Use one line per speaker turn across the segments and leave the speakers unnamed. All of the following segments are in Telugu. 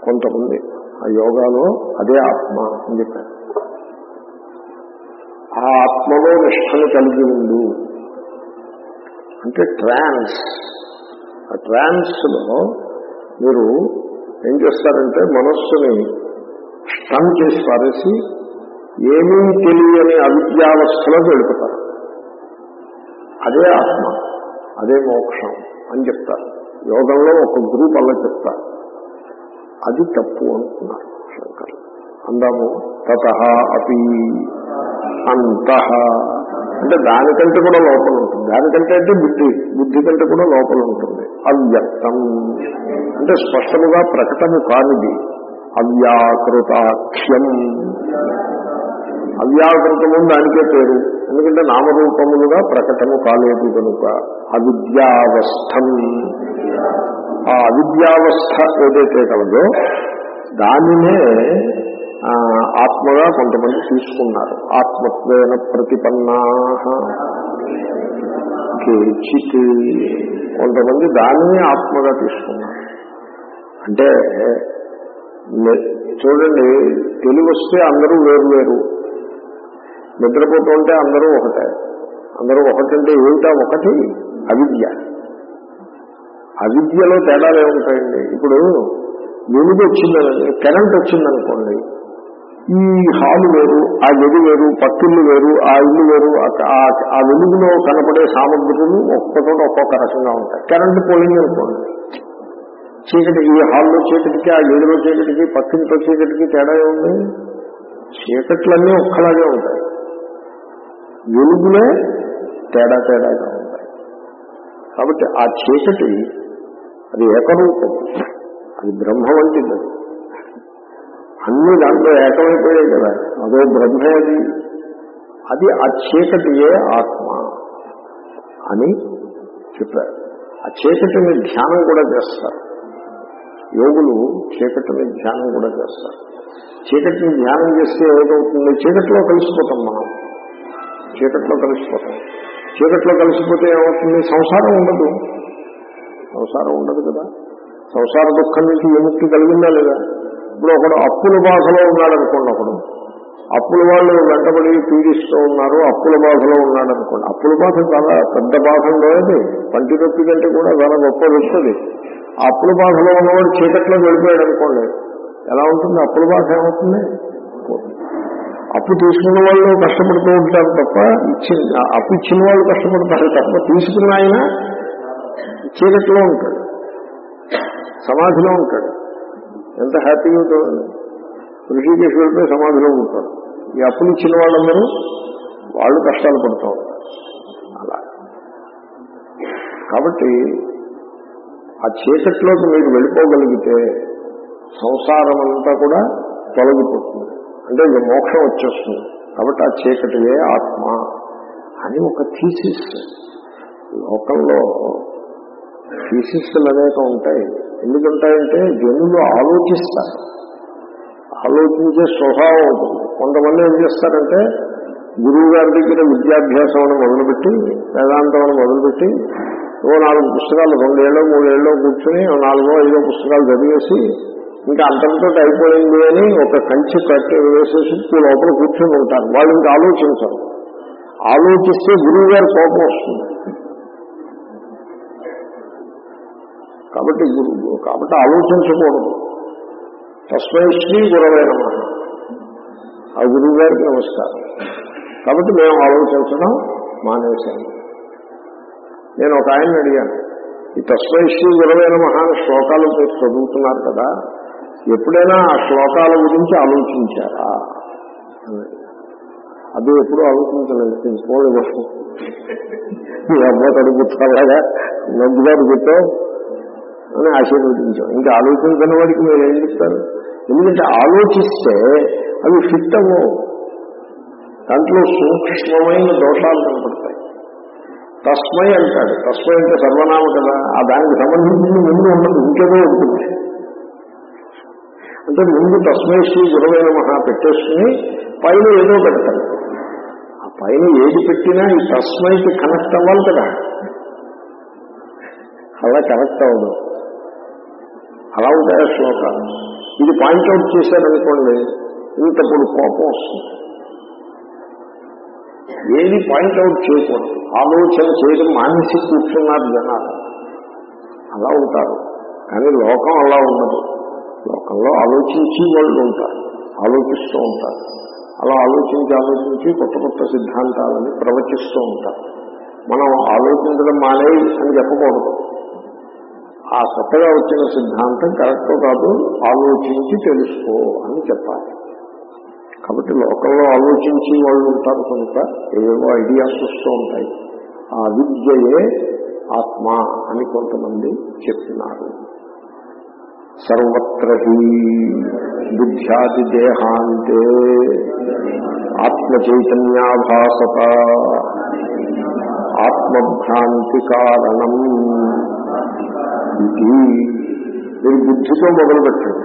కొంతమంది ఆ యోగాలో అదే ఆత్మ అని చెప్పారు ఆ ఆత్మలో నిష్టను కలిగి ఉండు అంటే ట్రాన్స్ ఆ ట్రాన్స్లో మీరు ఏం చేస్తారంటే మనస్సుని స్టన్ చేసి పారేసి ఏమీ తెలియని అవిద్యావస్థలో వెళ్ళిపోతారు అదే ఆత్మ అదే మోక్షం అని చెప్తారు యోగంలో ఒక గ్రూప్ అలా చెప్తారు అది తప్పు అనుకున్నారు శంకర్ అందాము తత అపి అంత అంటే దానికంటే కూడా లోపల ఉంటుంది దానికంటే అంటే బుద్ధి బుద్ధి కంటే కూడా లోపల ఉంటుంది అవ్యక్తం అంటే స్పష్టముగా ప్రకటము కానిది అవ్యాకృతాఖ్యం అవ్యాకృతము దానికే పేరు ఎందుకంటే నామరూపములుగా ప్రకటము కాలేదు కనుక అవిద్యావస్థం ఆ అవిద్యావస్థ ఏదైతే కలదో దానినే ఆ, ఆత్మగా కొంతమంది తీసుకున్నారు ఆత్మత్వేన ప్రతిపన్నా కేచిత్ కొంతమంది దానిని ఆత్మగా తీసుకున్నారు అంటే ని- చూడండి తెలివి వస్తే అందరూ వేరు వేరు నిద్రపోతుంటే అందరూ ఒకటే అందరూ ఒకటంటే ఏమిటా ఒకటి అవిద్య అవిద్యలో తేడాలు ఏముంటాయండి ఇప్పుడు వెలుగు వచ్చిందని కరెంట్ వచ్చిందనుకోండి ఈ హాలు వేరు ఆ గది వేరు పక్కిళ్ళు వేరు ఆ ఇల్లు వేరు ఆ- ఆ- ఆ వెలుగులో కనపడే సామగ్రులు ఒక్కొక్క చోట ఒక్కొక్క రకంగా ఉంటాయి కరెంట్ పోయింది అనుకోండి చీకటి ఈ హాల్లో చీకటికి ఆ గదిలో చీకటికి పక్కింట్లో చీకటికి తేడా ఉంది చీకట్లన్నీ ఒక్కలాగే ఉంటాయి వెలుగులే తేడా తేడాగా ఉంటాయి కాబట్టి ఆ చీకటి అది ఏకరూపం అది బ్రహ్మ వంటిది అది. అన్ని దాంట్లో ఏకమైపోయాయి కదా అదో బ్రహ్మే అది అది ఆ చీకటియే ఆత్మ అని చెప్పారు ఆ చీకటిని ధ్యానం కూడా చేస్తారు యోగులు చీకటిని ధ్యానం కూడా చేస్తారు చీకటిని ధ్యానం చేస్తే ఏదవుతుంది చీకటిలో కలిసిపోతాం మనం చీకట్లో కలిసిపోతాం చీకట్లో కలిసిపోతే ఏమవుతుంది సంసారం ఉండదు సంసారం ఉండదు కదా సంసార దుఃఖం నుంచి విముక్తి కలిగిందా లేదా ఇప్పుడు ఒకడు అప్పుల బాధలో ఉన్నాడు అనుకోండి ఒకడు అప్పుల వాళ్ళు వెంటబడి పీడిస్తూ ఉన్నారు అప్పుల బాధలో ఉన్నాడు అనుకోండి అప్పుల బాధ చాలా పెద్ద బాధ ఉండేది పంటి నొప్పి కంటే కూడా చాలా గొప్ప వస్తుంది ఆ అప్పుల బాధలో ఉన్నవాడు చీకట్లో వెళ్ళిపోయాడు అనుకోండి ఎలా ఉంటుంది అప్పుల బాధ ఏమవుతుంది పోతుంది. అప్పు తీసుకున్న వాళ్ళు కష్టపడుతూ ఉంటారు తప్ప ఇచ్చిన అప్పు ఇచ్చిన వాళ్ళు కష్టపడతారు తప్ప తీసుకున్న ఆయన చీకట్లో ఉంటాడు సమాధిలో ఉంటాడు ఎంత హ్యాపీగా ఉంటుంది ఋషికేశ్ వెళ్ళిపోయి సమాధిలో ఉంటాడు ఈ అప్పులు ఇచ్చిన వాళ్ళందరూ వాళ్ళు కష్టాలు పడుతూ ఉంటారు అలా కాబట్టి ఆ చీకట్లోకి మీరు వెళ్ళిపోగలిగితే సంసారం అంతా కూడా తొలగిపోతుంది అంటే ఇక మోక్షం వచ్చేస్తుంది కాబట్టి ఆ చీకటియే ఆత్మ అని ఒక థీసిస్ లోకంలో థీసిస్లు అనేక ఉంటాయి ఎందుకుంటాయంటే జనులు ఆలోచిస్తారు ఆలోచించే స్వభావం ఉంటుంది కొంతమంది ఏం చేస్తారంటే గురువు గారి దగ్గర విద్యాభ్యాసం అని మొదలుపెట్టి వేదాంతం అని మొదలుపెట్టి ఓ నాలుగు పుస్తకాలు రెండేళ్ళు మూడేళ్ళు కూర్చొని ఓ నాలుగో ఐదో పుస్తకాలు చదివేసి ఇంకా అంతటితో అయిపోయింది అని ఒక కంచి కట్టి వేసేసి లోపల కూర్చొని ఉంటారు వాళ్ళు ఇంకా ఆలోచించరు ఆలోచిస్తే గురువు గారి కోపం వస్తుంది కాబట్టి గురువు కాబట్టి ఆలోచించకూడదు తస్మై శ్రీ గురవే నమ ఆ గురువు గారికి నమస్కారం కాబట్టి మేము ఆలోచించడం మానేశాము నేను ఒక ఆయన అడిగాను ఈ తస్మై శ్రీ గురవే నమ అని శ్లోకాలు మీరు చదువుతున్నారు కదా ఎప్పుడైనా ఆ శ్లోకాల గురించి ఆలోచించారా అని అడిగాను. అది ఎప్పుడూ ఆలోచించలేదు తెలుసుకోలేదు మీ అమ్మ తడుపుతారా నగ్గుదారు పెట్టావు అని ఆశీర్వదించాం ఇంకా ఆలోచించిన వాడికి మీరు ఏం చెప్తారు ఎందుకంటే ఆలోచిస్తే అవి ఫిట్ అవ్వవు దాంట్లో సూక్ష్మమైన దోషాలు కనపడతాయి తస్మై అంటాడు తస్మై అంటే సర్వనామ కదా ఆ దానికి సంబంధించింది ముందు ఉండదు ఇంకేదో ఉంటుంది అంటే ముందు తస్మై శ్రీ గురవైన మహా పెట్టేసుకుని పైన ఏదో పెడతాడు ఆ పైన ఏది పెట్టినా ఈ తస్మైకి కనెక్ట్ అవ్వాలి కదా అలా కనెక్ట్ అవ్వదు అలా ఉంటాయి ఆ శ్లోకాలు ఇది పాయింట్అవుట్ చేశారనుకోండి ఇంత పొడి కోపం వస్తుంది ఏది పాయింట్అవుట్ చేయకూడదు ఆలోచన చేయడం మానేసి కూర్చున్నారు జనాలు అలా ఉంటారు కానీ లోకం అలా ఉండదు లోకంలో ఆలోచించి వాళ్ళు ఉంటారు ఆలోచిస్తూ ఉంటారు అలా ఆలోచించి ఆలోచించి కొత్త కొత్త సిద్ధాంతాలని ప్రవచిస్తూ ఉంటారు మనం ఆలోచించడం మానే అని చెప్పకూడదు ఆ కొత్తగా వచ్చిన సిద్ధాంతం కరెక్టో కాదు ఆలోచించి తెలుసుకో అని చెప్పాలి కాబట్టి లోకంలో ఆలోచించి వాళ్ళు ఉంటారు కనుక ఏవేవో ఐడియాస్ వస్తూ ఉంటాయి ఆ విద్యయే ఆత్మ అని కొంతమంది చెప్తున్నారు సర్వత్ర హి బుద్ధ్యాది దేహాంతే ఆత్మ చైతన్యాభాసత ఆత్మభ్రాంతి కారణం ఇది మీరు బుద్ధితో మొదలుపెట్టండి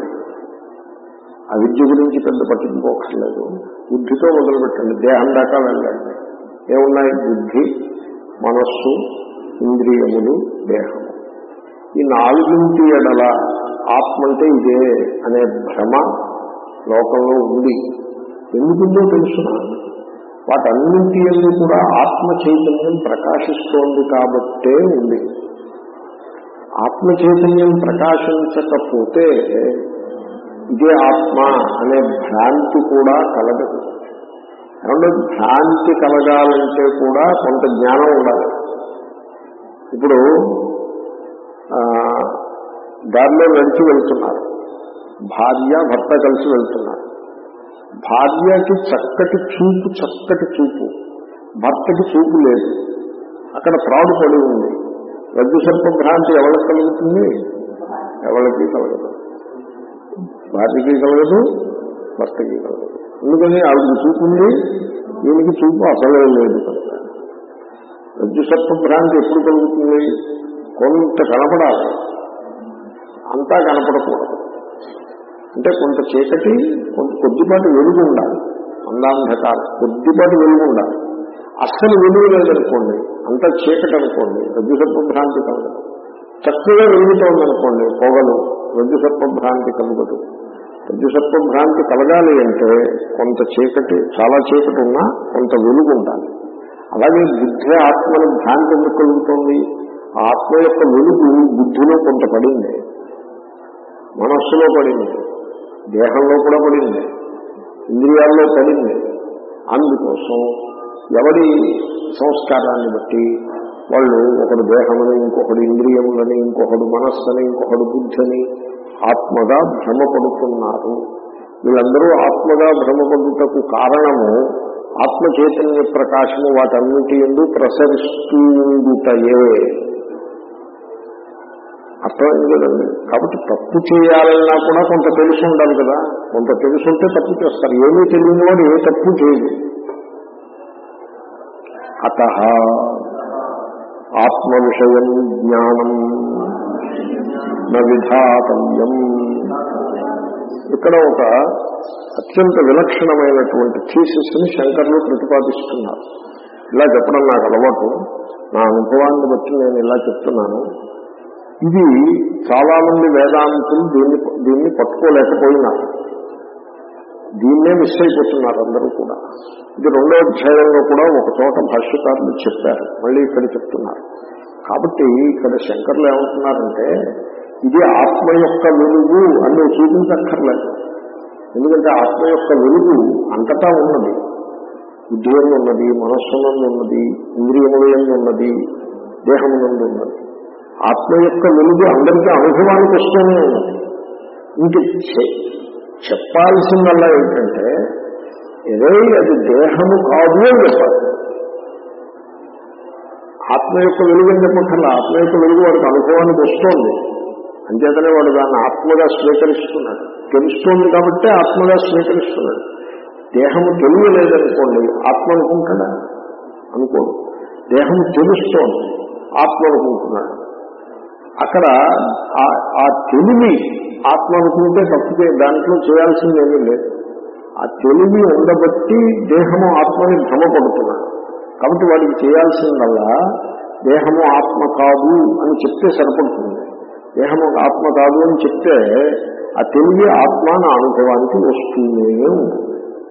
ఆ విద్య గురించి పెద్ద పట్టించుకోకర్లేదు బుద్ధితో మొదలుపెట్టండి దేహం దాకా వెళ్ళండి ఏమున్నాయి బుద్ధి మనస్సు ఇంద్రియములు దేహము ఈ నాలుగింటి ఎడల ఆత్మ అంటే ఇదే అనే భ్రమ లోకంలో ఉంది ఎందుకుందో తెలుసిన వాటన్నింటి ఎందు కూడా ఆత్మ చైతన్యం ప్రకాశిస్తోంది కాబట్టే ఉంది ఆత్మ చైతన్యం ప్రకాశించకపోతే ఇదే ఆత్మ అనే భ్రాంతి కూడా కలగదు ఏమంటే భ్రాంతి కలగాలంటే కూడా కొంత జ్ఞానం ఉండాలి ఇప్పుడు ఆ, దారిలో నడిచి వెళ్తున్నారు భార్య భర్త కలిసి వెళ్తున్నారు భార్యకి చక్కటి చూపు చక్కటి చూపు భర్తకి చూపు లేదు అక్కడ ప్రాడు పడి ఉంది రజ్జు సర్ప భ్రాంతి ఎవరికి కలుగుతుంది ఎవరికి కలగదు భార్యకి కలగదు భర్తకి కలగదు ఎందుకని ఆవిడకి చూపు ఉంది దీనికి చూపు అసలే లేదు కనుక రజ్జు సర్ప భ్రాంతి ఎప్పుడు కలుగుతుంది కొంత కనపడాలి అంతా కనపడకూడదు అంటే కొంత చీకటి కొంత కొద్దిపాటి వెలుగు ఉండాలి అందాంధకారం కొద్దిపాటి వెలుగు ఉండాలి అస్సలు వెలుగు లేదనుకోండి అంతా చీకటి అనుకోండి రజ్జు సర్ప భ్రాంతి కలగదు చక్కగా వెలుగుతోందనుకోండి పొగలు రజ్జు సర్ప భ్రాంతి కలగదు రజ్జు సర్ప భ్రాంతి కలగాలి అంటే కొంత చీకటి చాలా చీకటి ఉన్నా కొంత వెలుగు ఉండాలి అలాగే బుద్ధి ఆత్మని భ్రాంతి ఎందుకు కలుగుతోంది ఆ ఆత్మ యొక్క వెలుగు బుద్ధిలో కొంత పడింది మనస్సులో పడింది దేహంలో కూడా పడింది ఇంద్రియాల్లో పడింది అందుకోసం ఎవరి సంస్కారాన్ని బట్టి వాళ్ళు ఒకడు దేహముని ఇంకొకడు ఇంద్రియములని ఇంకొకడు మనస్సుని ఇంకొకడు బుద్ధిని ఆత్మగా భ్రమపడుతున్నారు వీళ్ళందరూ ఆత్మగా భ్రమపడుటకు కారణము ఆత్మ చైతన్య ప్రకాశము వాటన్నిటి ఎందు ప్రసరిస్తూ ఉండుటయే అర్థమైంది కదండి కాబట్టి తప్పు చేయాలన్నా కూడా కొంత తెలిసి ఉండాలి కదా కొంత తెలుసుంటే తప్పు చేస్తారు ఏమీ తెలియని వాడు ఏ తప్పు చేయదు అత ఆత్మ విషయం జ్ఞానం న విధాతవ్యం ఇక్కడ ఒక అత్యంత విలక్షణమైనటువంటి థీసిస్ ని శంకర్లు ప్రతిపాదిస్తున్నారు ఇలా చెప్పడం నాకు అలవాటు నా అనుభవాన్ని బట్టి నేను ఇలా చెప్తున్నాను ఇది చాలా మంది వేదాంతులు దీన్ని దీన్ని పట్టుకోలేకపోయినారు దీన్నే మిస్ అయిపోతున్నారు అందరూ కూడా ఇది రెండో అధ్యాయంలో కూడా ఒక చోట భాష్యకారులు చెప్పారు మళ్ళీ ఇక్కడ చెప్తున్నారు కాబట్టి ఇక్కడ శంకర్లు ఏమంటున్నారంటే ఇది ఆత్మ యొక్క వెలుగు అని నువ్వు చూపించక్కర్లేదు ఎందుకంటే ఆత్మ యొక్క వెలుగు అంతటా ఉన్నది బుద్ధియందు ఉన్నది మనస్సునందు ఉన్నది ఇంద్రియములందు ఉన్నది దేహమునందు ఉన్నది ఆత్మ యొక్క వెలుగు అందరికీ అనుభవానికి వస్తూనే ఉన్నది ఇంక చె- చెప్పాల్సిందల్లా ఏంటంటే ఏదో అది దేహము కాదు అని చెప్పాలి ఆత్మ యొక్క వెలుగు అని చెప్పక్కర్లా ఆత్మ యొక్క వెలుగు వాడికి అనుభవానికి వస్తోంది అంచేతనే వాడు దాన్ని ఆత్మగా స్వీకరిస్తున్నాడు తెలుస్తోంది కాబట్టి ఆత్మగా స్వీకరిస్తున్నాడు దేహము తెలియలేదనుకోండి ఆత్మ అనుకుంటాడా అనుకోడు దేహం తెలుస్తోంది ఆత్మ అనుకుంటున్నాడు అక్కడ ఆ- ఆ తెలివి ఆత్మ అనుకుంటే తప్పితే దాంట్లో చేయాల్సింది ఏమీ లేదు ఆ తెలివి ఉండబట్టి దేహము ఆత్మని భ్రమపడుతున్నాడు కాబట్టి వాడికి చేయాల్సిందల్లా దేహము ఆత్మ కాదు అని చెప్తే సరిపడుతుంది దేహము ఆత్మ కాదు అని చెప్తే ఆ తెలివి ఆత్మ నా అనుభవానికి వస్తూనే ఉంటుంది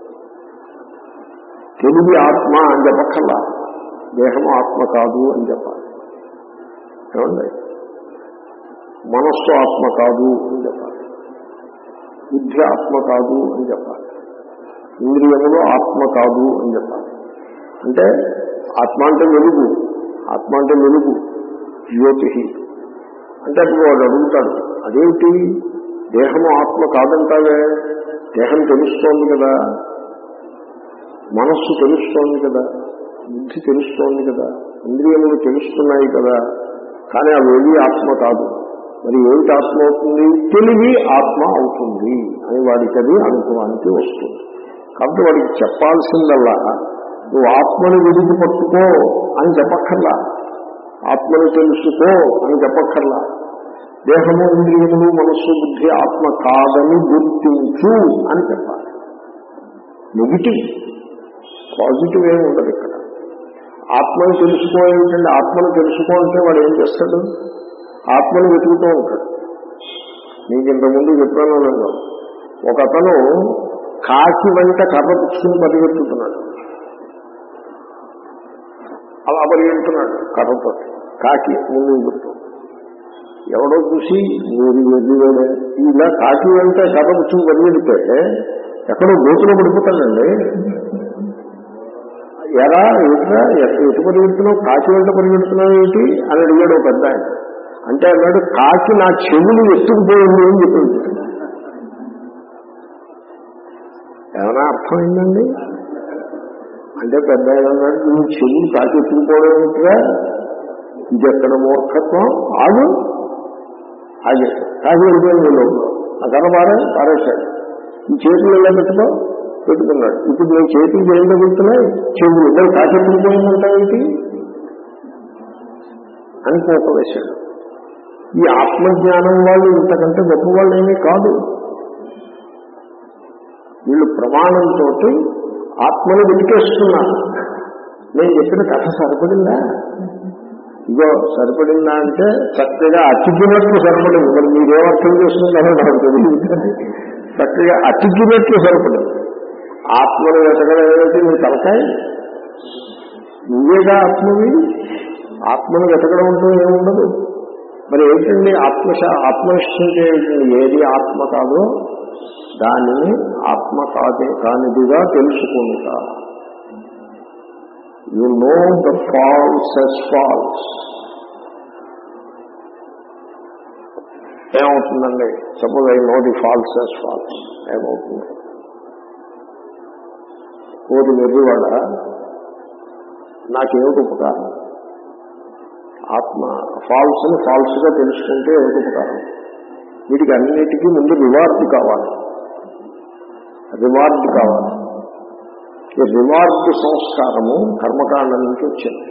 తెలివి ఆత్మ అని చెప్పక్కర్లా దేహం ఆత్మ కాదు అని చెప్పాలి ఏమండి మనస్సు ఆత్మ కాదు అని చెప్పాలి బుద్ధి ఆత్మ కాదు అని చెప్పాలి ఇంద్రియములు ఆత్మ కాదు అని చెప్పాలి అంటే ఆత్మ అంటే వెలుగు ఆత్మ అంటే వెలుగు జ్యోతి అంటే అప్పుడు వాడు అడుగుతాడు అదేమిటి దేహము ఆత్మ కాదంటావే దేహం తెలుస్తోంది కదా మనస్సు తెలుస్తోంది కదా బుద్ధి తెలుస్తోంది కదా ఇంద్రియములు తెలుస్తున్నాయి కదా కానీ అవేవి ఆత్మ కాదు మరి ఏమిటి ఆత్మ అవుతుంది తెలివి ఆత్మ అవుతుంది అని వాడికి అది అనుభవానికి వస్తుంది కాబట్టి వాడికి చెప్పాల్సిందల్లా నువ్వు ఆత్మని విడిచి పట్టుకో అని చెప్పక్కర్లా ఆత్మను తెలుసుకో అని చెప్పక్కర్లా దేహము ఇంద్రియములు మనస్సు బుద్ధి ఆత్మ కాదని గుర్తించు అని చెప్పాలి నెగిటివ్ పాజిటివ్ ఏమి ఉండదు ఇక్కడ ఆత్మను తెలుసుకో ఏమిటంటే ఆత్మను తెలుసుకో అంటే వాడు ఏం చేస్తాడు ఆత్మను వెతుకుతూ ఉంటాడు నీకు ఇంతకుముందు చెప్పాను లేదు ఒక అతను కాకి వెంట కర్ర పుచ్చుకుని పరిగెత్తుతున్నాడు అలా పరిగెడుతున్నాడు కర్రతో కాకి ముందు గుర్తు ఎవడో చూసి మీరు వెళ్ళివేడే ఇలా కాకి వెంట కర్ర పుచ్చుకుని పరిగెడితే ఎక్కడో గోతులో పడిపోతాడండి ఎరా ఎట్లా ఎటు పరిగెడుతున్నావు కాకి వెంట పరిగెడుతున్నావు ఏంటి అని అడిగాడు ఒక పెద్ద ఆయన అంటే అన్నాడు కాకి నా చెవులు ఎత్తుకుపోయింది అని చెప్పింది ఏమైనా అర్థమైందండి అంటే పెద్ద ఆయన అన్నాడు నువ్వు చెవులు కాకి ఎత్తుకుపోవడం ఏమిటిగా ఇది ఎక్కడ మూర్ఖత్వం ఆగు ఆగే కాకి వెళ్ళిపోయింది లోపల ఆ కర్ర పారే పారేశాడు ఈ చేతులు ఎలా పెట్టుకో పెట్టుకున్నాడు ఇప్పుడు నేను చేతులు ఏం తగులుతున్నాయి చెవులు ఇద్దరు కాకి ఎత్తుకుపోయిందంటావేంటి అని కోప వేశాడు ఈ ఆత్మజ్ఞానం వాళ్ళు ఇంతకంటే గొప్ప వాళ్ళు ఏమీ కాదు వీళ్ళు ప్రమాణంతో ఆత్మను వెతికేస్తున్నారు నేను చెప్పిన కథ సరిపడిందా ఇగో సరిపడిందా అంటే చక్కగా అతికినట్లు సరిపడింది మరి మీరేమర్థం చేస్తున్నారో నాకు తెలియదు చక్కగా అతికినట్లు సరిపడింది ఆత్మను వెతకడం ఏదైతే నీ తలకాయ నువ్వేగా ఆత్మవి ఆత్మను వెతకడం అంటూ ఏముండదు మరి ఏంటండి ఆత్మశ ఆత్మనిష్టం చేయటండి ఏది ఆత్మ కాదో దానిని ఆత్మ కాదే కానిదిగా తెలుసుకుంటా you know the false as false ఏమవుతుందండి suppose I know the false as false ఏమవుతుంది కోటి వెర్రివాడ నాకేమిటి ఉపకారం ఆత్మ ఫాల్స్ ని ఫాల్స్ గా తెలుసుకుంటే ఏమిటి ఉపకారం వీటికి అన్నిటికీ ముందు రివార్డ్ కావాలి రివార్డ్ కావాలి ఈ రివార్డ్ సంస్కారము కర్మకాండ నుంచి వచ్చింది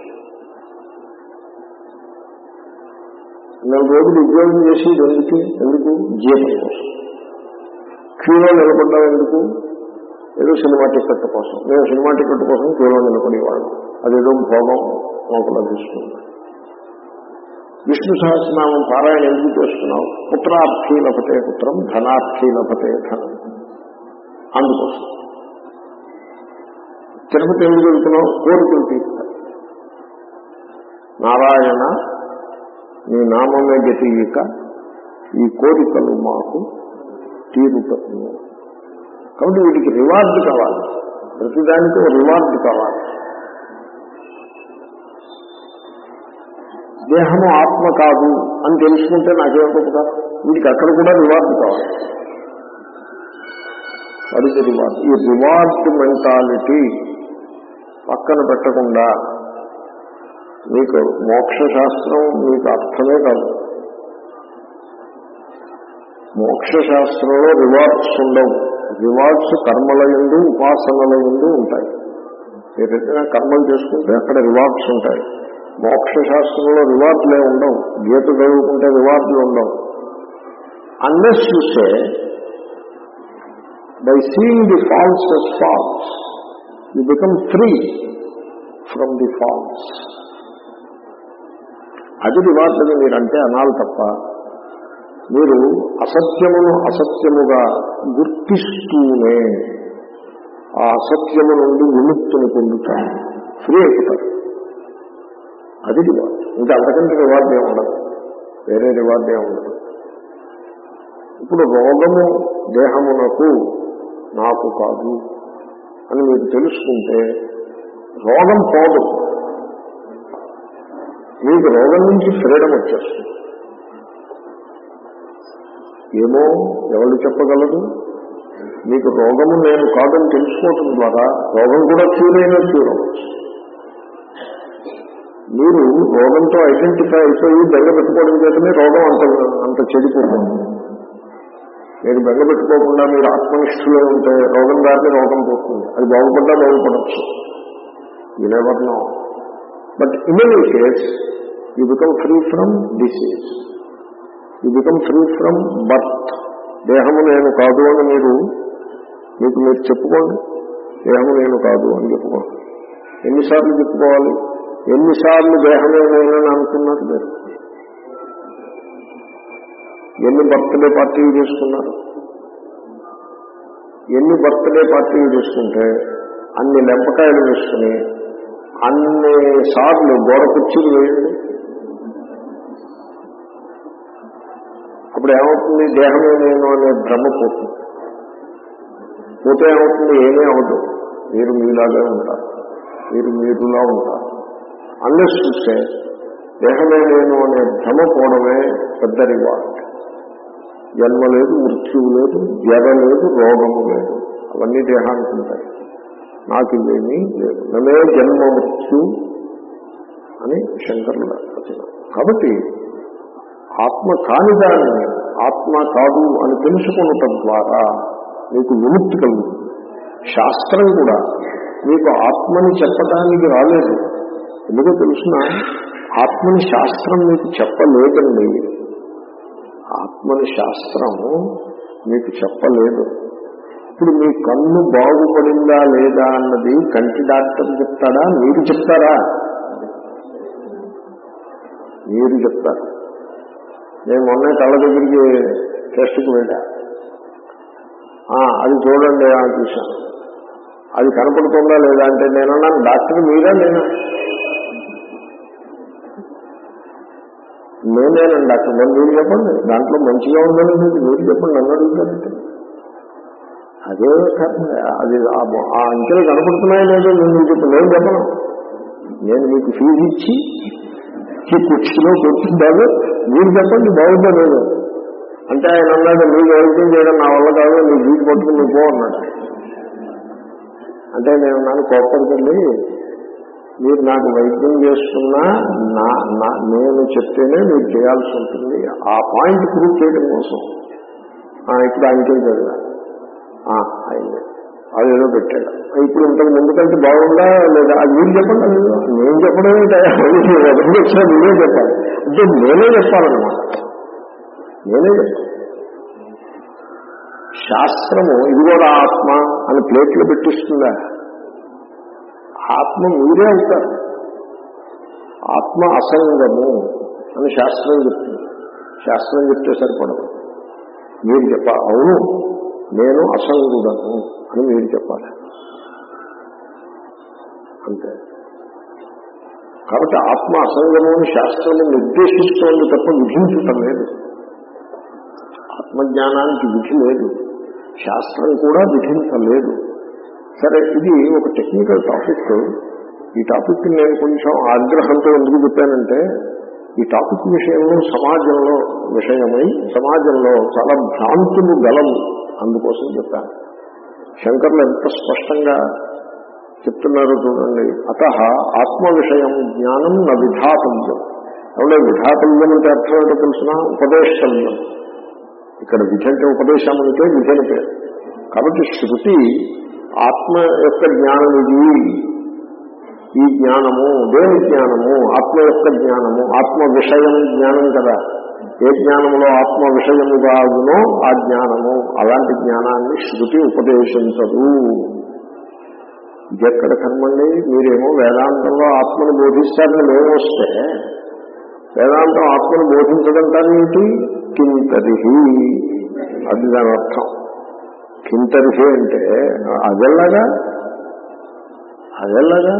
నెల రోజులు ఉద్యోగం చేసేది ఎందుకు ఎందుకు జీతం కోసం క్యూలో నిలబడ్డం ఎందుకు ఏదో సినిమా టికెట్ కోసం నేను సినిమా టికెట్ కోసం క్యూలో నిలబడేవాళ్ళం అదేదో భోగం మాకు లభిస్తుంది విష్ణు సహస్రనామం పారాయణ ఎందుకు చేస్తున్నావు పుత్రార్థి లభతే పుత్రం ధనార్థి లభతే ధనం అందుకోసం తిరుపతి ఎందుకు వెళ్తున్నావు కోరికలు తీర్చాలి నారాయణ నీ నామమే గతీయక ఈ కోరికలు మాకు తీరుతుంది కాబట్టి వీటికి రివార్డు కావాలి ప్రతిదానికి ఒక రివార్డు కావాలి దేహము ఆత్మ కాదు అని తెలుసుకుంటే నాకేం ఉపకారం వీటికి అక్కడ కూడా రివార్డు కావాలి అది రివార్డ్ ఈ రివార్డ్ మెంటాలిటీ పక్కన పెట్టకుండా మీకు మోక్ష శాస్త్రం మీకు అర్థమే కాదు మోక్ష శాస్త్రంలో రివార్డ్స్ ఉండవు రివార్డ్స్ కర్మల ఎందు ఉపాసనల ఎందు ఉంటాయి మీరు ఏదైనా కర్మలు చేసుకుంటే అక్కడ రివార్డ్స్ ఉంటాయి మోక్ష శాస్త్రంలో రివార్డులే ఉండవు గీత చదువుకుంటే రివార్డులు ఉండవు అన్లెస్ చూస్తే by seeing the false as false you become free from the false అది రివార్డ్ అని మీరంటే అనాలి తప్ప మీరు అసత్యమును అసత్యముగా గుర్తిస్తూనే ఆ అసత్యము నుండి విముక్తిని పొందుతారు ఫ్రీ అయిపోతారు అది రివార్డ్ ఇంకా అంతకంటే రివార్డ్ ఏమి ఉండదు వేరే రివార్డ్ ఏమి ఉండదు ఇప్పుడు రోగము దేహమునకు నాకు కాదు అని మీరు తెలుసుకుంటే రోగం పోదు మీకు రోగం నుంచి ఫ్రీడమ్ వచ్చేస్తుంది ఏమో ఎవరు చెప్పగలరు మీకు రోగము నేను కాదని తెలుసుకోవటం ద్వారా రోగం కూడా క్యూర్ అయినా క్యూర్ అవ్వచ్చు మీరు రోగంతో ఐడెంటిఫై అయిపోయి బెంగ పెట్టుకోవడం చేతనే రోగం అంత అంత చెడిపోతుంది మీరు బెంగ పెట్టుకోకుండా మీరు ఆత్మనిష్ఠులో ఉంటే రోగం దాన్ని రోగం పోతుంది అది బాగుపడ్డా బాగుపడచ్చు you never know but in any case you become free from disease you become free from birth దేహము నేను కాదు అని మీరు మీకు మీరు చెప్పుకోండి దేహము నేను కాదు అని చెప్పుకోండి ఎన్నిసార్లు చెప్పుకోవాలి ఎన్నిసార్లు దేహమే నేనని అనుకున్నారు మీరు ఎన్ని బర్త్డే పార్టీలు చేసుకున్నారు ఎన్ని బర్త్డే పార్టీలు చేసుకుంటే అన్ని లెంపకాయలు వేసుకుని అన్ని సార్లు గోడ కుర్చీలు వేయండి అప్పుడు ఏమవుతుంది దేహమే నేను అనే భ్రమ పోతుంది పోతే ఏమవుతుంది ఏమీ అవ్వదు మీరు మీలాగే ఉంటారు మీరు మీరులా ఉంటారు అన్లెస్ చూస్తే దేహమే నేను అనే భ్రమ పోవడమే పెద్ద రివార్డ్ జన్మ లేదు మృత్యువు లేదు జగ లేదు రోగము లేదు అవన్నీ దేహానికి ఉంటాయి నాకు ఇవేమీ లేదు నమే జన్మ మృత్యు అని శంకరుల వచనం కాబట్టి ఆత్మ కాని దానిని ఆత్మ కాదు అని తెలుసుకున్నటం ద్వారా మీకు విముక్తి కలుగుతుంది శాస్త్రం కూడా మీకు ఆత్మని చెప్పడానికి రాలేదు ఎందుకో తెలుసిన ఆత్మని శాస్త్రం మీకు చెప్పలేదండి ఆత్మని శాస్త్రము మీకు చెప్పలేదు ఇప్పుడు మీ కన్ను బాగుపడిందా లేదా అన్నది కంటి డాక్టర్ చెప్తాడా మీరు చెప్తారా మీరు చెప్తారు నేను మొన్న కళ్ళ దగ్గరికి టెస్ట్కి వెళ్ళా ఆ, అది చూడండి అని చూశాను అది కనపడుతుందా లేదా అంటే నేను అన్నాను డాక్టర్ మీరా నేనా నేనేనండి డాక్టర్ మరి మీరు చెప్పండి దాంట్లో మంచిగా ఉందని మీకు మీరు చెప్పండి నన్ను అడుగుతారంటే అదే కర్మ. అది ఆ మొ- ఆ అంకెలు కనపడుతున్నాయో లేదో నేను మీకు చెప్పను నేను చెప్పను నేను మీకు ఫీజు ఇచ్చి ఈ కుర్చీలో కూర్చుంటారు మీరు చెప్పండి బాగుందా లేదు అంటే ఆయన అన్నాడు మీకు వైద్యం చేయడం నా వల్ల కాదు నీ వీటి పట్టుకుని నువ్వు పో అన్నాడు అంటే నేను నన్ను కోపడుతుంది మీరు నాకు వైద్యం చేస్తున్నా నా నా- నేను చెప్తేనే మీరు చేయాల్సి ఉంటుంది ఆ పాయింట్ ప్రూవ్ చేయడం కోసం ఆ, ఇప్పుడు ఆయనకే చదివా అయింది అదేదో పెట్టాడు ఇప్పుడు ఇంతకు ముందు కంటే బాగుందా లేదా అది మీరు చెప్పండి అది నేను చెప్పడం ఎదురు వచ్చినా మీరే చెప్పాలి అంటే నేనే చెప్పాలన్నమాట నేనే చెప్పాలి శాస్త్రము ఇది కూడా ఆత్మ అని ప్లేట్లో పెట్టిస్తుందా ఆత్మ మీరే అవుతారు ఆత్మ అసంగము అని శాస్త్రం చెప్తుంది శాస్త్రం చెప్తే సరిపడదు మీరు చెప్పాలి అవును నేను అసంగుడను అని మీరు చెప్పాలి అంతే కాబట్టి ఆత్మ అసంగము అని శాస్త్రము నిర్దేశిస్తోంది తప్ప విధించటం లేదు ఆత్మజ్ఞానానికి విధి లేదు శాస్త్రం కూడా విధించలేదు సరే ఇది ఒక టెక్నికల్ టాపిక్ ఈ టాపిక్ నేను కొంచెం ఆగ్రహంతో ఎందుకు చెప్పానంటే ఈ టాపిక్ విషయంలో సమాజంలో విషయమై సమాజంలో చాలా భ్రాంతులు గలవు అందుకోసం చెప్పాను శంకర్లు ఎంత స్పష్టంగా చెప్తున్నారో చూడండి అత ఆత్మ విషయం జ్ఞానం న విధాతవ్యం ఎవడే విధాతవ్యం అంటే అర్థం ఏంటో తెలిసిన ఉపదేశవ్యం ఇక్కడ విధి అంటే ఉపదేశం అంటే విధి అని పేరు కాబట్టి శృతి ఆత్మ యొక్క జ్ఞానం ఇది ఈ జ్ఞానము దేని జ్ఞానము ఆత్మ యొక్క జ్ఞానము ఆత్మ విషయం జ్ఞానం కదా ఏ జ్ఞానంలో ఆత్మ విషయముగా అవునో ఆ జ్ఞానము అలాంటి జ్ఞానాన్ని శృతి ఉపదేశించదు ఇది ఎక్కడ కర్మండి మీరేమో వేదాంతంలో ఆత్మను బోధిస్తారని మేము వస్తే వేదాంతం ఆత్మను బోధించదంటారేమిటి కింతరిహి అది దాని అర్థం కింతరిహి అంటే అదెల్లగా అదెల్లగా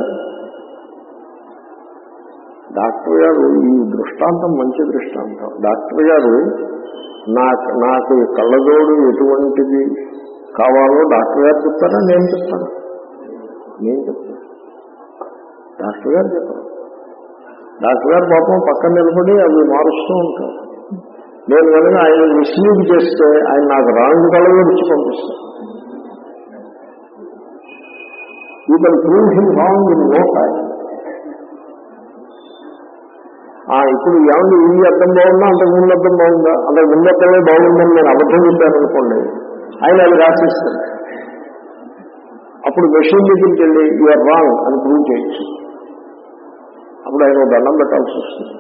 డాక్టర్ గారు ఈ దృష్టాంతం మంచి దృష్టాంతం డాక్టర్ గారు నాకు నాకు ఈ కళ్ళజోడు ఎటువంటిది కావాలో డాక్టర్ గారు చెప్తారా నేను చెప్తాను నేను చెప్తాను డాక్టర్ గారు చెప్పారు డాక్టర్ గారు పాపం పక్కన నిలబడి అవి మారుస్తూ ఉంటారు నేను కనుక ఆయన మిస్లీడ్ చేస్తే ఆయన నాకు రాంగ్ కళలో ఇచ్చి పంపిస్తాను you can prove him wrong in no time ఇప్పుడు ఏమన్నా ఈ అర్థం బాగుందా అంతకు ముందు అర్థం బాగుందా అంతకు ముందు అర్థమే బాగుందని నేను అబద్ధం చెప్పాను అనుకోండి ఆయన అది రాసిస్తాను అప్పుడు మెషిన్ దగ్గరికి వెళ్ళి యూఆర్ రాంగ్ అని ప్రూవ్ చేయొచ్చు అప్పుడు ఆయన దండం పెట్టాల్సి వస్తుంది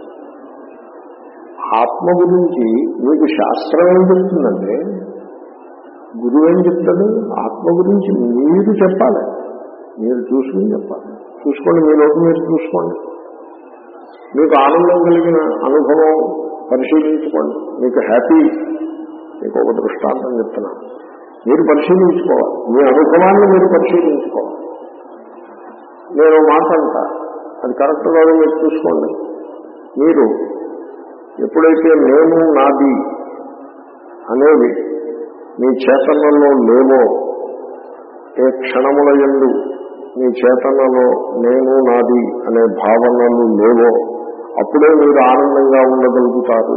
ఆత్మ గురించి మీకు శాస్త్రం ఏం చెప్తుందంటే గురువు ఏం చెప్తాడు ఆత్మ గురించి మీరు చెప్పాలి మీరు చూసుకుని చెప్పాలి చూసుకోండి మీ లోపు మీరు చూసుకోండి మీకు ఆనందం కలిగిన అనుభవం పరిశీలించుకోండి మీకు హ్యాపీ మీకు ఒక దృష్టాంతం చెప్తున్నాను మీరు పరిశీలించుకోవాలి మీ అనుభవాన్ని మీరు పరిశీలించుకోవాలి నేను మాట అంటా అది కరెక్ట్ కాదు మీరు చూసుకోండి మీరు ఎప్పుడైతే నేను నాది అనేవి మీ చేతనంలో లేవో ఏ క్షణముల ఎందు మీ చేతనలో నేను నాది అనే భావనలు లేవో అప్పుడే మీరు ఆనందంగా ఉండగలుగుతారు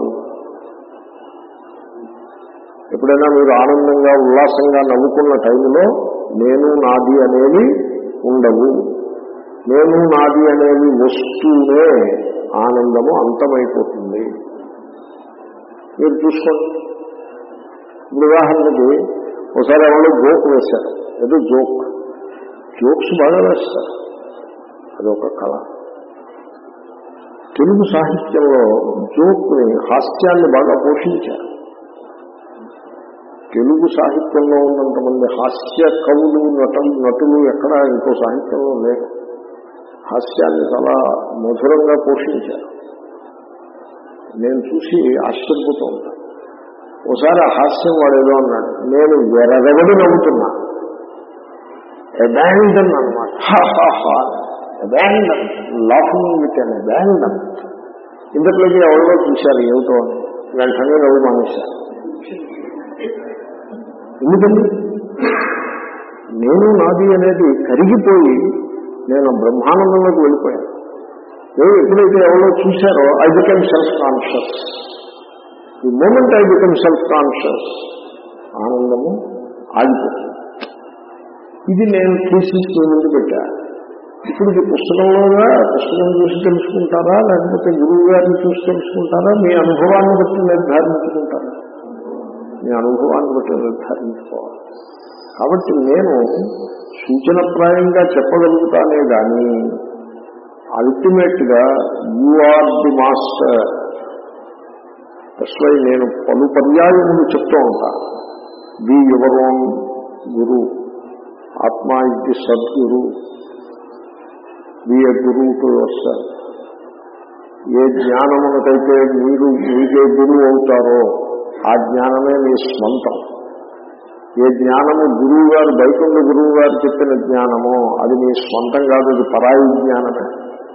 ఎప్పుడైనా మీరు ఆనందంగా ఉల్లాసంగా నవ్వుకున్న టైంలో నేను నాది అనేవి ఉండవు నేను నాది అనేవి వస్తూనే ఆనందము అంతమైపోతుంది మీరు చూసుకోండి ఇప్పుడు ఉదాహరణకి ఒకసారి ఎవరో జోక్ వేశారు ఏదో జోక్ జోక్స్ బాగా వేస్తారు అదొక కళ తెలుగు సాహిత్యంలో జోక్ని హాస్యాన్ని బాగా పోషించారు తెలుగు సాహిత్యంలో ఉన్నంతమంది హాస్య కవులు నటులు నటులు ఎక్కడ ఇంకో సాహిత్యంలో లేరు హాస్యాన్ని చాలా మధురంగా పోషించారు నేను చూసి ఆశ్చర్యపోతూ ఉంటాను ఒకసారి ఆ హాస్యం వాడేదో అన్నాడు నేను వెరగబడి నవ్వుతున్నా అబాండన్ అనమాట abandon laughing with an abandon ఇంతట్లోకి ఎవరిలో చూశారు ఏమిటో అని వెంటనే నవ్వు మానేశారు ఎందుకండి నేను నాది అనేది కరిగిపోయి నేను బ్రహ్మానందంలోకి వెళ్ళిపోయాను ఏ ఎప్పుడైతే ఎవరో చూశారో I become self conscious the moment I become self conscious ఆనందము ఆగిపోతుంది ఇది నేను తీసి మీ ముందు పెట్టా ఇప్పుడు ఇది పుస్తకంలోగా పుస్తకం చూసి తెలుసుకుంటారా లేకపోతే గురువు గారిని చూసి తెలుసుకుంటారా మీ అనుభవాన్ని బట్టి నిర్ధారించుకుంటారా మీ అనుభవాన్ని బట్టి నిర్ధారించుకోవాలి కాబట్టి నేను సూచనప్రాయంగా చెప్పగలుగుతానే కానీ అల్టిమేట్ గా you are the master why నేను పలు పర్యాయములు చెప్తూ ఉంటా బి యువర్ ఓన్ గురు ఆత్మ is the sadguru be a guru to yourself ఏ జ్ఞానమునకైతే మీరు మీకే గురువు అవుతారో ఆ జ్ఞానమే మీ స్వంతం ఏ జ్ఞానము గురువు గారు బయట గురువు గారు చెప్పిన జ్ఞానమో అది మీ స్వంతం కాదు అది పరాయి జ్ఞానమే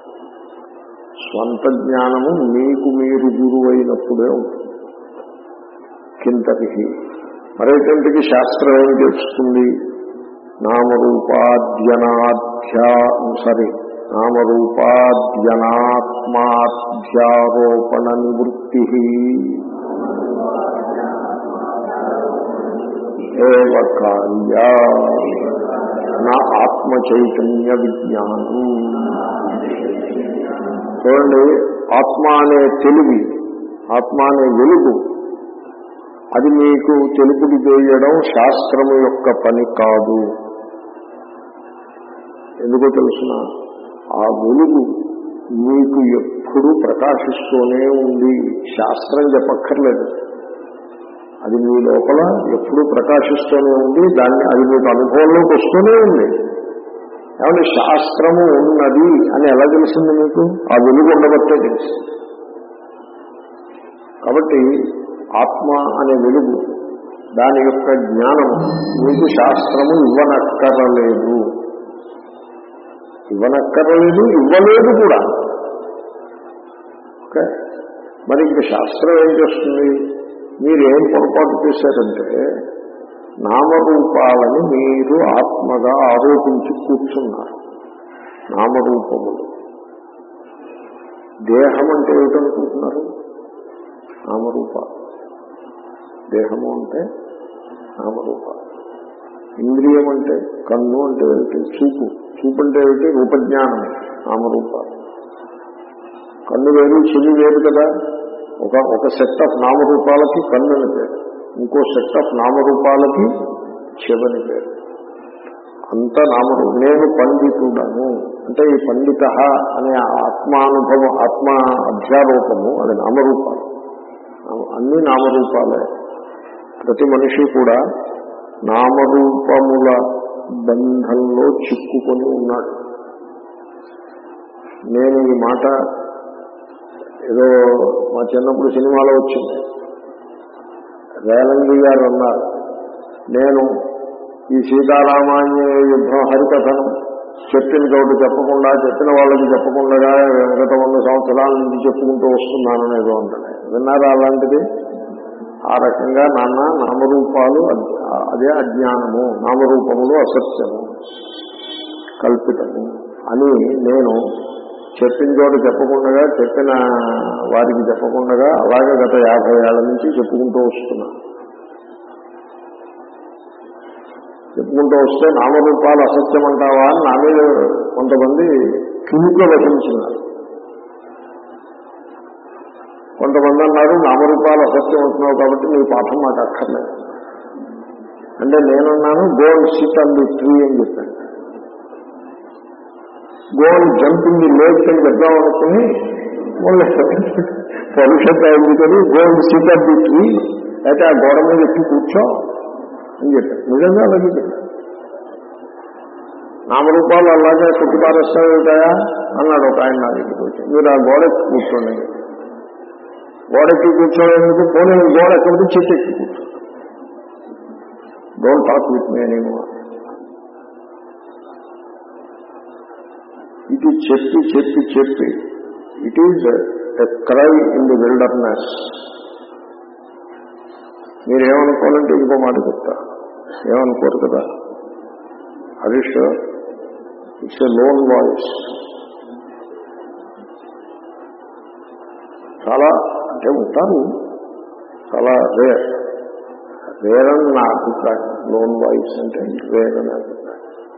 స్వంత జ్ఞానము మీకు మీరు గురువు అయినప్పుడే ఉంటుంది కింతకి మరేటంటికి శాస్త్రం ఏం తెలుస్తుంది నామరూపాద్యనాధ్యా సారీ నామరూపాద్యనాత్మాధ్యారోపణ నివృత్తి ఏవ కార్య నా ఆత్మ చైతన్య విజ్ఞానం చూడండి ఆత్మ అనే తెలివి ఆత్మ అనే వెలుగు అది మీకు తెలుపుడు చేయడం శాస్త్రము యొక్క పని కాదు ఎందుకో తెలుసిన ఆ వెలుగు మీకు ఎప్పుడూ ప్రకాశిస్తూనే ఉంది శాస్త్రం చెప్పక్కర్లేదు అది మీ లోపల ఎప్పుడూ ప్రకాశిస్తూనే ఉంది దాన్ని అది మీకు అనుభవంలోకి వస్తూనే ఉంది ఏమంటే శాస్త్రము ఉన్నది అని ఎలా తెలిసింది మీకు ఆ వెలుగు ఉండబట్టే తెలిసింది కాబట్టి ఆత్మ అనే వెలుగు దాని యొక్క జ్ఞానం మీకు శాస్త్రము ఇవ్వనక్కరలేదు ఇవ్వనక్కరలేదు ఇవ్వలేదు కూడా ఓకే మరి ఇంక శాస్త్రం ఏం చేస్తుంది మీరు ఏం పొరపాటు చేశారంటే నామరూపాలని మీరు ఆత్మగా ఆరోపించి కూర్చున్నారు నామరూపములు దేహం అంటే ఏమిటనుకుంటున్నారు నామరూపాలు దేహము అంటే నామరూపాలు ఇంద్రియం అంటే కన్ను అంటే ఏమిటి చూపు చూపు అంటే ఏమిటి రూపజ్ఞానం నామరూపాలు కన్ను వేరు చెవి వేరు కదా ఒక ఒక సెట్ ఆఫ్ నామరూపాలకి కన్ను అని పేరు ఇంకో సెట్ ఆఫ్ నామరూపాలకి చెవని పేరు అంత నామరూ నేను పండితుడను అంటే ఈ పండిత అనే ఆత్మానుభవం ఆత్మ అధ్యారూపము అది నామరూపాలు అన్ని నామరూపాలే ప్రతి మనిషి కూడా నామరూపముల బంధంలో చిక్కుకొని ఉన్నాడు నేను ఈ మాట ఏదో మా చిన్నప్పుడు సినిమాలో వచ్చింది రేలంగి గారు అన్నారు నేను ఈ సీతారామాన్య యుద్ధం హరికథను చెప్పిన చోటు చెప్పకుండా చెప్పిన వాళ్ళకి చెప్పకుండా గత వంద సంవత్సరాల నుంచి చెప్పుకుంటూ వస్తున్నానని ఏదో అంటాడు విన్నారా అలాంటిది ఆ రకంగా నాన్న నామరూపాలు అద్- అదే అజ్ఞానము నామరూపములు అసత్యము కల్పితము అని నేను చెప్పిన చోట చెప్పకుండా చెప్పిన వారికి చెప్పకుండా అలాగే గత యాభై ఏళ్ల నుంచి చెప్పుకుంటూ వస్తున్నా చెప్పుకుంటూ వస్తే నామరూపాలు అసత్యం అంటావా అని నా మీద కొంతమంది కిముక వహించినారు కొంతమంది అన్నారు నామరూపాలు అసత్యం అంటున్నావు కాబట్టి నీ పాఠం మాకు అక్కర్లేదు అంటే నేనున్నాను gold sit and the tree అని చెప్పాను గోల్డ్ జంపింగ్ ది లేక్ అని చెప్దాం అనుకుని భవిష్యత్తు ఎందుకని gold sit and the tree అయితే ఆ గోడ మీద ఎక్కి కూర్చో అని చెప్పాను నిజంగా అలాగే చెప్పాను నామరూపాలు అలాగే కుట్టుపారేస్తావుతాయా అన్నాడు ఒక ఆయన నా దగ్గరికి వచ్చి మీరు ఆ గోడ ఎక్కి కూర్చోండి గోడెక్కి కూర్చోలేందుకు పోనీ గోడ ఎక్కడికి చెట్టు ఎక్కి కూర్చో డోంట్ టాక్ విత్ మీ నేను ఇది చెప్పి చెప్పి చెప్పి it is a cry in the wilderness మీరేమనుకోవాలంటే ఇంకో మాట చెప్తా ఏమనుకోరు కదా Harish it's a lone voice చాలా అంటే ఉంటారు చాలా రేర్ రేర్ అని నా అభిప్రాయం లోన్ వాయిస్ అంటే రేర్ అని అభిప్రాయం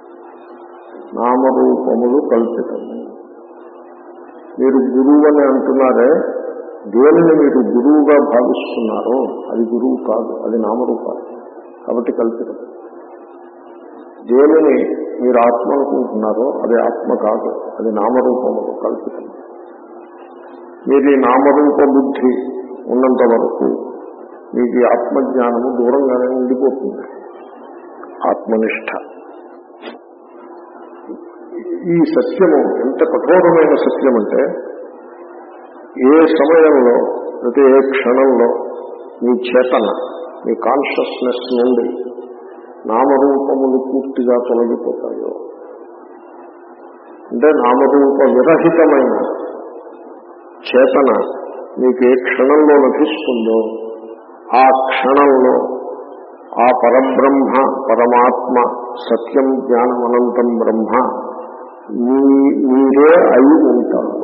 నామరూపములు కల్పితము మీరు గురువు అని అంటున్నారే దేనిని మీరు గురువుగా భావిస్తున్నారో అది గురువు కాదు అది నామరూపాలు కాబట్టి కల్పితం దేనిని మీరు ఆత్మ అనుకుంటున్నారో అది ఆత్మ కాదు అది నామరూపములు కల్పితం మీరు ఈ నామరూప బుద్ధి ఉన్నంత వరకు మీకు ఈ ఆత్మజ్ఞానము దూరంగానే ఉండిపోతుంది ఆత్మనిష్ట ఈ సత్యము ఎంత కఠోరమైన సత్యం అంటే ఏ సమయంలో ప్రతి ఏ క్షణంలో మీ చేతన మీ కాన్షియస్నెస్ నుండి నామరూపములు పూర్తిగా తొలగిపోతాయో అంటే నామరూప విరహితమైన చేతన మీకు ఏ క్షణంలో లభిస్తుందో ఆ క్షణంలో ఆ పరబ్రహ్మ పరమాత్మ సత్యం జ్ఞానం అనంతం బ్రహ్మ మీ- మీరే అయి ఉంటారు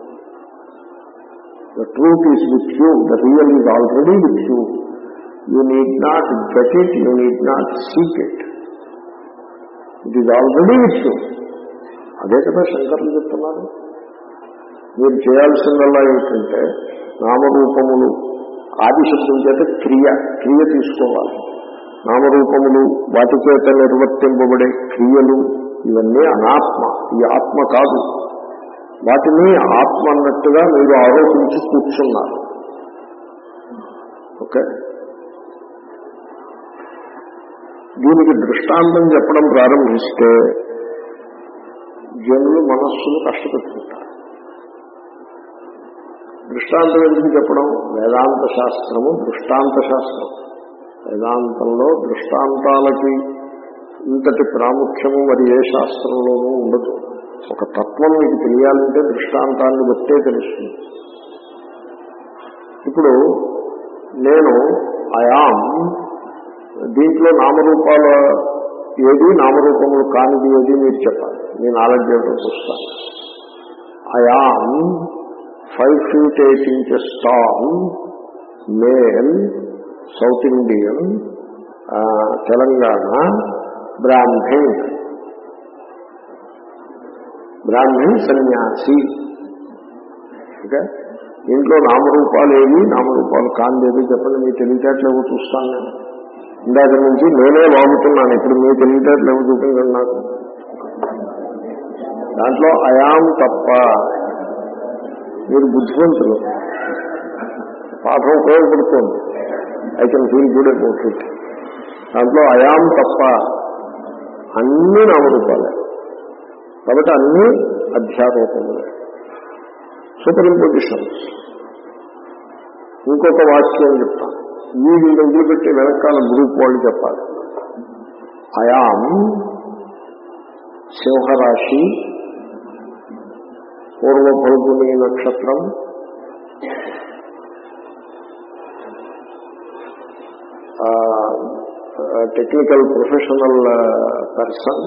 the truth is with you the real is already with you you need not get it you need not seek it it is already with you అదే కదా శంకర్లు చెప్తున్నారు మీరు చేయాల్సిందల్లా ఏమిటంటే నామరూపములు ఆదిశబ్దం చేత క్రియ క్రియ తీసుకోవాలి నామరూపములు వాటి చేత నిర్వర్తింపబడే క్రియలు ఇవన్నీ అనాత్మ ఈ ఆత్మ కాదు వాటిని ఆత్మ అన్నట్టుగా మీరు ఆరోపించి కూర్చున్నారు ఓకే దీనికి దృష్టాంతం చెప్పడం ప్రారంభిస్తే జనులు మనస్సును కష్టపెట్టుకుంటారు దృష్టాంతం ఎందుకు చెప్పడం వేదాంత శాస్త్రము దృష్టాంత శాస్త్రం వేదాంతంలో దృష్టాంతాలకి ఇంతటి ప్రాముఖ్యము మరి ఏ శాస్త్రంలోనూ ఉండదు ఒక తత్వం మీకు తెలియాలంటే దృష్టాంతాన్ని బట్టే తెలుస్తుంది ఇప్పుడు నేను అయాం దీంట్లో నామరూపాల ఏది నామరూపములు కానిది ఏది మీరు చెప్పాలి మీ నాలెడ్జ్ ఏమిటో చూస్తాను I'm five feet eight inches tall male South Indian Telangana Brahmin Brahmin sanyasi okay ఇంట్లో నామరూపాలు ఏవి నామరూపాలు కాందేవి చెప్పండి మీ తెలివితేటలేవో చూస్తాను నేను ఇందాక నుంచి నేనే వాగుతున్నాను ఇప్పుడు మీ తెలివితేటలేవో చూపించండి నాకు దాంట్లో అయాం తప్ప మీరు బుద్ధిమంతులు పాఠం ఉపయోగపడుతుంది I can feel good about it దాంట్లో అయాం తప్ప అన్ని నామరూపాలే కాబట్టి అన్ని అధ్యారూపములే సూపర్ ఇంపోజిషన్స్ ఇంకొక వాక్యం చెప్తాను వీళ్ళు వదిలిపెట్టి వెనకాల గ్రూప్ వాళ్ళు చెప్పాలి అయాం సింహరాశి పూర్వ ఫల్గుని నక్షత్రం technical professional person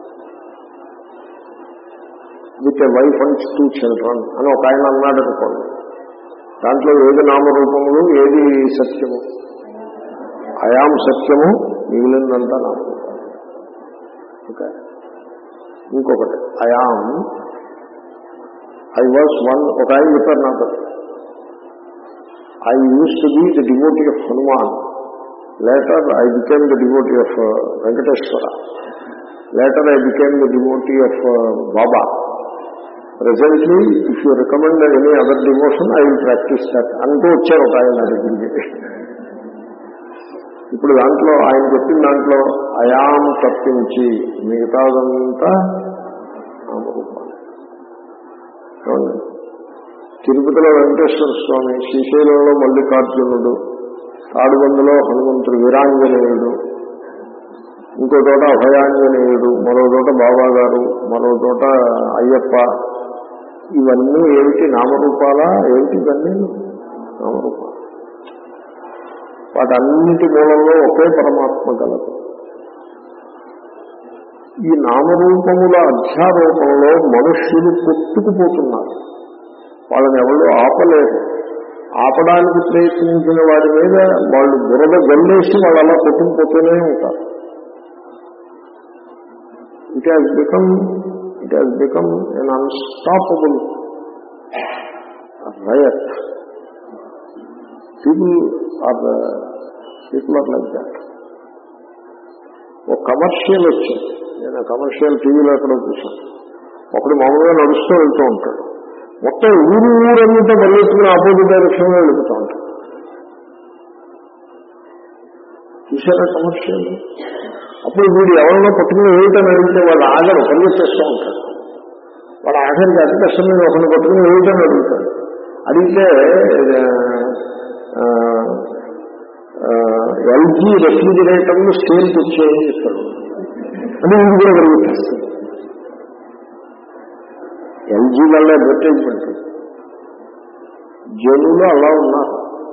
with a wife and two children అని ఒక ఆయన అన్నాడు అనుకోండి దాంట్లో ఏది నామరూపములు ఏది సత్యము అయాం సత్యము మిగిలిందంతా నామరూపం ఓకే ఇంకొకటి అయాం ఐ వాజ్ వన్ ఒక ఆయన చెప్పారు నాకు I used to be the devotee of Hanuman later I became the devotee of Venkateswara later I became the devotee of Baba presently if you recommend any other devotion I will practise that అంటూ వచ్చారు ఒక ఆయన నా దగ్గరికి ఇప్పుడు దాంట్లో ఆయన చెప్పిన దాంట్లో అయాం తప్పించి మిగతాదంతా నామరూపాలు ఏమండి? తిరుపతిలో వెంకటేశ్వర స్వామి శ్రీశైలంలో మల్లికార్జునుడు తాడుబందులో హనుమంతుడు వీరాంజనేయుడు ఇంకో చోట అభయాంజనేయుడు మరో చోట బాబా గారు మరో చోట అయ్యప్ప ఇవన్నీ ఏమిటి నామరూపాలా ఏమిటి ఇవన్నీ నామరూపాలు వాటన్నిటి మూలంలో ఒకే పరమాత్మ కలదు ఈ నామరూపముల అధ్యారూపంలో మనుష్యులు కొట్టుకుపోతున్నారు వాళ్ళని ఎవరు ఆపలేరు ఆపడానికి ప్రయత్నించిన వారి మీద వాళ్ళు బురద గల్లేసి వాళ్ళు అలా కొట్టుకుపోతూనే ఉంటారు it has become it has become an unstoppable riot people are people are like that ఒక కమర్షియల్ వచ్చింది నేను కమర్షియల్ టీవీలో ఎక్కడో చూశాను ఒకడు మామూలుగా నడుస్తూ వెళ్తూ ఉంటాడు మొత్తం ఊరు ఊరంతా పరిగెత్తుకుని ఆపోజిట్ డైరెక్షన్ లో వెళుతూ ఉంటాడు చూసారా కమర్షియల్ అప్పుడు వీడు ఎవరినో పట్టుకుని ఏమిటని అడిగితే వాళ్ళు ఆగరు పరిగెత్తేస్తూ ఉంటాడు వాడు ఆఖరికి అతి కష్టం మీద ఒకరిని పట్టుకుని ఏమిటని అడుగుతాడు అడిగితే ఎల్జీ రెఫ్రిజిరేటర్లు సేల్కి వచ్చాయని చెప్తాడు అని వీడు కూడా పరిగెత్తేస్తాడు ఎల్జీ వల్ల అడ్వర్టైజ్మెంట్ జనులు అలా ఉన్నారు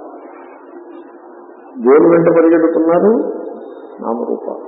దేని వెంట పరిగెడుతున్నారు నామరూపాలు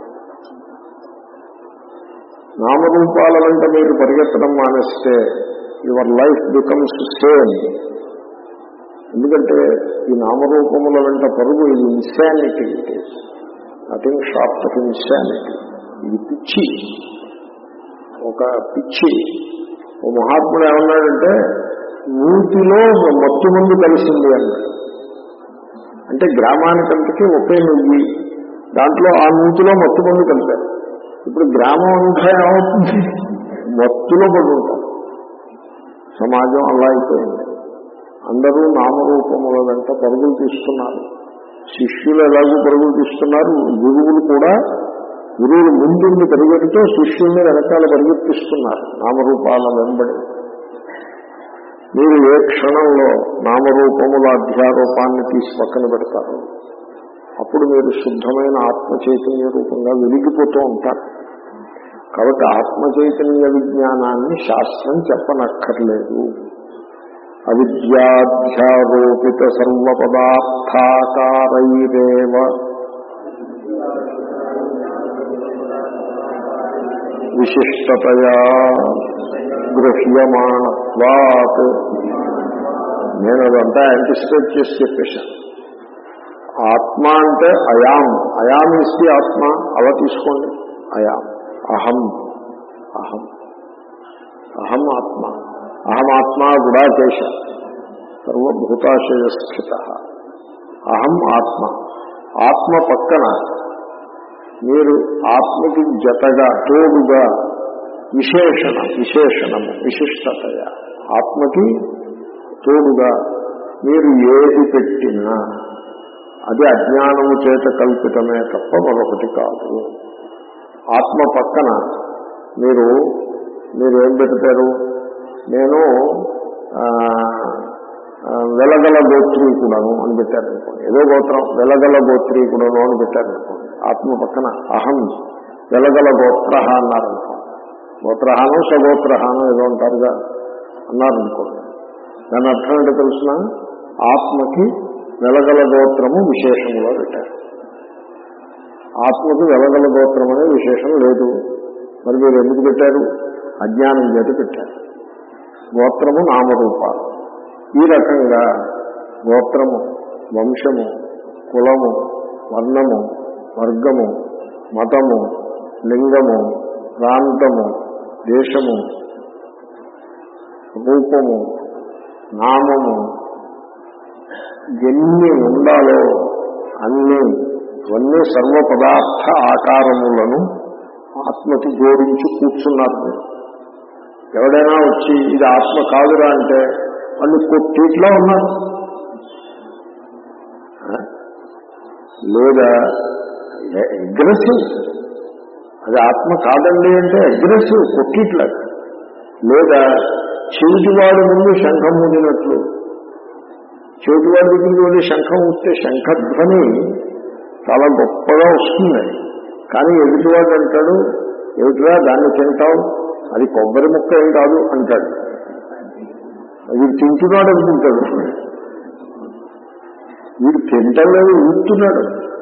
నామరూపాల వెంట మీరు పరిగెత్తడం మానేస్తే యువర్ లైఫ్ బికమ్స్ సేమ్ ఎందుకంటే ఈ నామరూపముల వెంట పరుగు ఇది insanity it is nothing short of insanity ఇది పిచ్చి ఒక పిచ్చి ఓ మహాత్ముడు ఏమన్నాడంటే నూతిలో మత్తు మందు కలిసింది అన్నాడు అంటే గ్రామానికంతకి ఒకే నువ్వు దాంట్లో ఆ నూతిలో మత్తు మందు కలిపారు ఇప్పుడు గ్రామం అంతా ఏమవుతుంది మత్తులో పడి ఉంటారు సమాజం అలా అయిపోయింది అందరూ నామరూపముల వెంట పరుగులు తీస్తున్నారు శిష్యులు ఎలాగూ పరుగులు తీస్తున్నారు గురువులు కూడా గురువులు ముందుండి పరిగెడుతూ శిష్యుల్ని వెనకాల పరిగెత్తిస్తున్నారు నామరూపాల వెంబడి మీరు ఏ క్షణంలో నామరూపముల అధ్యారూపాన్ని తీసి పక్కన పెడతారు అప్పుడు మీరు శుద్ధమైన ఆత్మ చైతన్య రూపంగా వెలిగిపోతూ ఉంటారు కాబట్టి ఆత్మ చైతన్య విజ్ఞానాన్ని శాస్త్రం చెప్పనక్కర్లేదు అవిద్యాధ్యారోపిత సర్వపదార్థాకారైరేవ విశిష్టతయా గృహ్యమాణత్వాత్ నేను అదంతా యాంటిసిపేట్ చేసి చెప్పేశాను ఆత్మ అంటే అయాం అయాం ఇస్తే ఆత్మ అలా తీసుకోండి అయాం అహం అహం అహం ఆత్మ అహమాత్మా గుడాకేశ సర్వభూతాశయ స్థిత అహం ఆత్మ ఆత్మ పక్కన మీరు ఆత్మకి జతగా తోడుగా విశేషణ విశేషణము విశిష్టతయ ఆత్మకి తోడుగా మీరు ఏది పెట్టినా అది అజ్ఞానము చేత కల్పితమే తప్ప మరొకటి కాదు ఆత్మ పక్కన మీరు మీరు ఏం పెడతారు నేను ఆ, ఆ, వెలగల గోత్రీకుడను అని పెట్టారు అనుకోండి ఏదో గోత్రం వెలగల గోత్రీకుడను అని పెట్టారు అనుకోండి ఆత్మ పక్కన అహం వెలగల గోత్ర అన్నారనుకోండి గోత్రహానం సగోత్రహానం ఏదో అంటారుగా అన్నారనుకోండి దాని అర్థం ఏంటో తెలుసిన ఆత్మకి వెలగల గోత్రము విశేషంలో పెట్టారు ఆత్మకి వెలగల గోత్రం అనే విశేషం లేదు మరి మీరు ఎందుకు పెట్టారు అజ్ఞానం చేత పెట్టారు గోత్రము నామరూపాలు ఈ రకంగా గోత్రము వంశము కులము వర్ణము వర్గము మతము లింగము ప్రాంతము దేశము రూపము నామము ఎన్ని ఉండాలో అన్ని ఇవన్నీ సర్వ పదార్థ ఆకారములను ఆత్మకి జోడించి కూర్చున్నారు మీరు ఎవడైనా వచ్చి ఇది ఆత్మ కాదురా అంటే వాళ్ళు కొట్టిట్లో ఉన్నారు ఆ? లేదా అగ్రెసివ్ అది ఆత్మ కాదండి అంటే అగ్రెసివ్ కొట్టిట్లా లేదా చెవిటివాడి ముందు శంఖం ఊదినట్లు చెవిటివాడి దగ్గరికి వెళ్ళి శంఖం ఊస్తే శంఖధ్వని చాలా గొప్పగా వస్తుంది కానీ ఎదుటివాడు అంటాడు ఎదుటిరా దాన్ని తింటావు అది కొబ్బరి ముక్క ఏం కాదు అంటాడు అది తింటున్నాడు అనుకుంటాడు వీడు తింటలేదు ఊరుతున్నాడు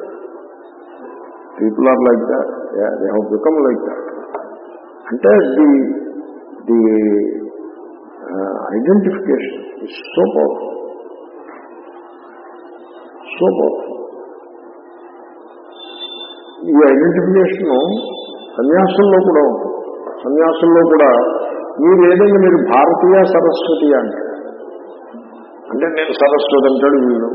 people are like that they have become like that అంటే the the identification is so powerful so powerful ఈ ఐడెంటిఫికేషన్ సన్యాసంలో కూడా ఉంటుంది సన్యాసంలో కూడా మీరు ఏదైనా మీరు భారతీయ సరస్వతి అంటారు అంటే నేను సరస్వతి అంటాడు వీడు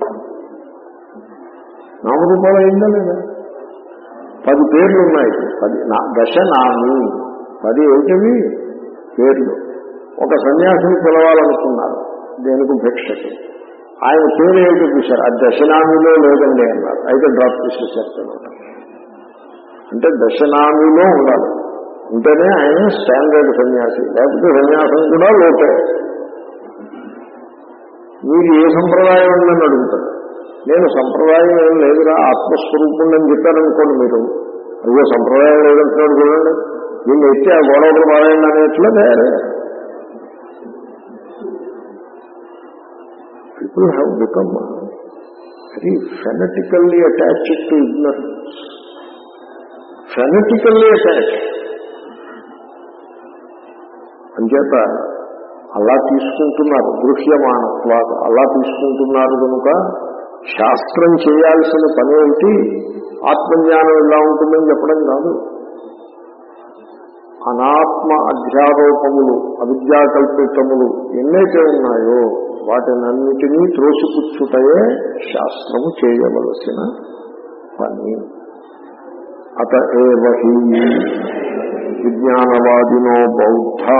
నామరూపాలు అయిందా లేదా పది పేర్లు ఉన్నాయి పది నా- దశ నామి పది ఏమిటవి పేర్లు ఒక సన్యాసిని పిలవాలనుకున్నారు దేనికి భిక్షకి ఆయన పేరు ఏమిటో చూశారు ఆ దశనామిలో లేదండి అన్నారు అయితే డ్రాప్ చేసేసారు పిలవడం అంటే దశనామిలో ఉండాలి ఉంటేనే ఆయన స్టాండర్డ్ సన్యాసి లేకపోతే సన్యాసం కూడా లోటే మీరు ఏ సంప్రదాయం ఉందని అడుగుతారు నేను సంప్రదాయం ఏం లేదురా ఆత్మస్వరూపుణ్ణి అని చెప్పారనుకోండి మీరు అయ్యో సంప్రదాయం లేదంటున్నాడు చూడండి వీళ్ళు ఎత్తి ఆ గొడవలు పారాయణ అనేట్లా తయారే people have become very fanatically attached to ignorance fanatically attach అంచేత అలా తీసుకుంటున్నారు దృశ్యమానత్వాలు అలా తీసుకుంటున్నారు కనుక శాస్త్రం చేయాల్సిన పని ఏంటి ఆత్మజ్ఞానం ఎలా ఉంటుందని చెప్పడం కాదు అనాత్మ అధ్యారోపములు అవిద్యాకల్పితములు ఎన్నైతే ఉన్నాయో వాటినన్నిటినీ త్రోసిపుచ్చుటయే శాస్త్రము చేయవలసిన పని అత ఏవ హి విజ్ఞానవాదినో బౌద్ధా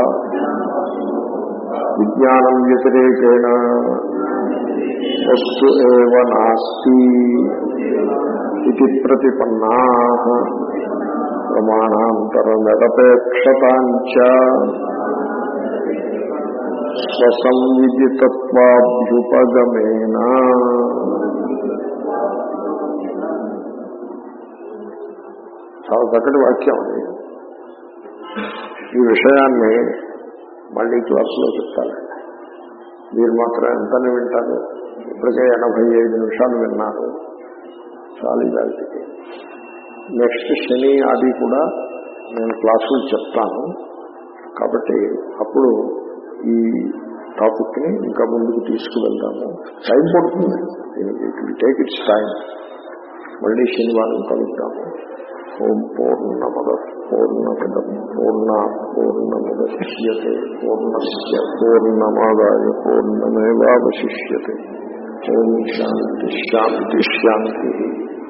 విజ్ఞానం వ్యతిరేకేణ వస్తు ఏవ నాస్తి ఇది ప్రతిపన్నా ప్రమాణాంతర నిరపేక్షతాంచ స్వసంవిదితత్వాభ్యుపగమేన చాలా చక్కటి వాక్యం అది ఈ విషయాన్ని మళ్ళీ క్లాసులో చెప్తానండి మీరు మాత్రం ఎంతని వింటారు ఇప్పటికే ఎనభై ఐదు నిమిషాలు విన్నారు చాలు ఇదానికి నెక్స్ట్ శని అది కూడా నేను క్లాసులు చెప్తాను కాబట్టి అప్పుడు ఈ టాపిక్ ని ఇంకా ముందుకు తీసుకువెళ్దాము టైం పడుతుంది దీనికి it will take it's time మళ్ళీ శనివారం కలుద్దాము ఓం పూర్ణమద పూర్ణమిదం పూర్ణ పూర్ణముద్యతే పూర్ణస్ పూర్ణమాదాయ పూర్ణమేవాశిష్యతే ఓం శాంతి శాంతి శాంతి